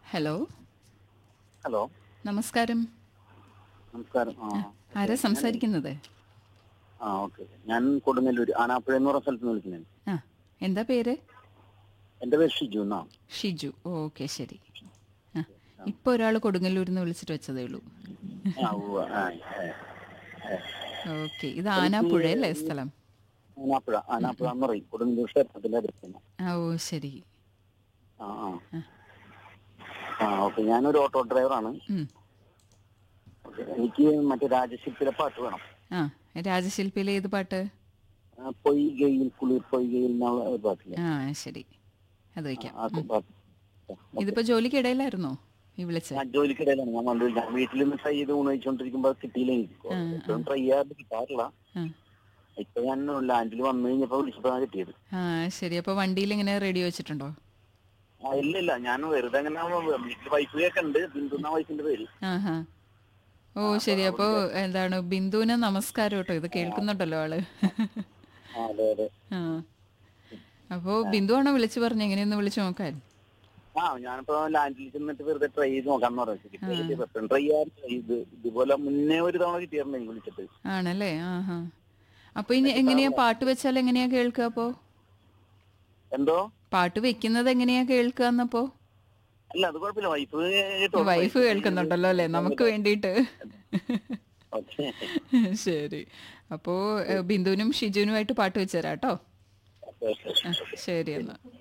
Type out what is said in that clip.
Hello hello നമസ്കാരം നമസ്കാരം ആ ആരാ സംസാരിക്കുന്നത് ആ ഓക്കെ ഞാൻ കൊടുങ്ങല്ലൂർ ആനാപ്പുഴ എന്ന് പറഞ്ഞ സ്ഥലത്ത് നിന്ന് വിളിക്കുന്നത് ആ എന്താ പേര് എന്റെ പേര് ഷിജു എന്നാ ഷിജു ഓക്കെ ശരി ആ ഇപ്പോൾ ഒരാൾ കൊടുങ്ങല്ലൂരിൽ നിന്ന് വിളിച്ചിട്ട് വെച്ചതേ ഉള്ളൂ ആ ഉവ്വ, ആ, ഏ, ഏ. ഓക്കെ ഇത് ആനാപ്പുഴ അല്ലേ സ്ഥലം ആനാപ്പുഴ ആനാപ്പുഴ എന്ന് പറയും കൊടുങ്ങല്ലൂർ ക്ഷേത്രത്തിന്റെ അടുത്ത് ആ ഓ ശരി ആ ആ ആ ഓക്കെ ഞാനൊരു ഓട്ടോ ഡ്രൈവറാണ് ഉം. ഓക്കേ, എനിക്ക് മറ്റേ രാജശില്പിയുടെ പാട്ട് വേണം ആ രാജശില്പിയിലെ ഏത് പാട്ട് ആ, പൊയ്കയിൽ കുളിർ പൊയ്കയിൽ എന്നുള്ള ഒരു പാട്ടില്ല ആ ശരി അത് വയ്ക്കാം ആ പാട്ട് ഇതിപ്പോ ജോലിക്കിടയിലായിരുന്നോ ഈ വിളിച്ച ഞാൻ ജോലിക്കിടയിലാണ് ഞാൻ വന്നത് ഞാൻ വീട്ടിൽ നിന്ന് ട്രൈ ചെയ്ത് ഊണ് കഴിച്ചോണ്ടിരിക്കുമ്പോ കിട്ടിയില്ല എനിക്ക് എപ്പോഴും ട്രൈ ചെയ്യാറില്ല കിട്ടാറില്ല ആ ഇപ്പൊ ഞാൻ ലാൻഡിൽ വന്നു കഴിഞ്ഞപ്പോ വിളിച്ചപ്പോഴാണ് കിട്ടിയത് ആ ശരി അപ്പോൾ വണ്ടിയിൽ ഇങ്ങനെ റേഡിയോ വെച്ചിട്ടുണ്ടോ ആ, ഇല്ല ഇല്ല ഞാൻ വെറുതെ അങ്ങനെ വീട്ടിൽ വൈഫ് ഒക്കെ ഉണ്ട് ബിന്ദു എന്ന വൈഫിന്റെ പേര് ആഹാ ഓ ശരി അപ്പോ എന്താണ് ബിന്ദുവിന് നമസ്കാരം കേട്ടോ ഇത് കേൾക്കുന്നുണ്ടല്ലോ ആള് ആ, അതെ അതെ ആ അപ്പോ ബിന്ദു ആണോ വിളിച്ചു പറഞ്ഞു എങ്ങനെയൊന്ന് വിളിച്ചു നോക്കാൻ ആ ഞാനിപ്പോ ലാൻഡിൽ ചെന്നിട്ട് വെറുതെ ട്രൈ ചെയ്ത് നോക്കാന്ന് പറഞ്ഞു ട്രൈ ചെയ്യാറില്ല ഇത് ഇതുപോലെ മുന്നേ ഒരു തവണ കിട്ടിയായിരുന്നു എനിക്ക് വിളിച്ചിട്ട് ആണല്ലേ ആഹാ അപ്പൊ ഇനി എങ്ങനെയാ പാട്ട് വെച്ചാൽ എങ്ങനെയാ കേൾക്കുക അപ്പോ എന്തോ പാട്ട് വെക്കുന്നത് എങ്ങനെയാ കേൾക്കുക എന്നപ്പോ അല്ല അത് കുഴപ്പമില്ല വൈഫ് കേട്ടോ വൈഫ് കേൾക്കുന്നുണ്ടല്ലോ അല്ലേ നമുക്ക് വേണ്ടിയിട്ട് ഓക്കെ ശരി അപ്പോ ഏ, ബിന്ദുവിനും ഷിജുവിനുമായിട്ട് പാട്ട് വെച്ചുതരാം കേട്ടോ ആ, ശരി എന്നാ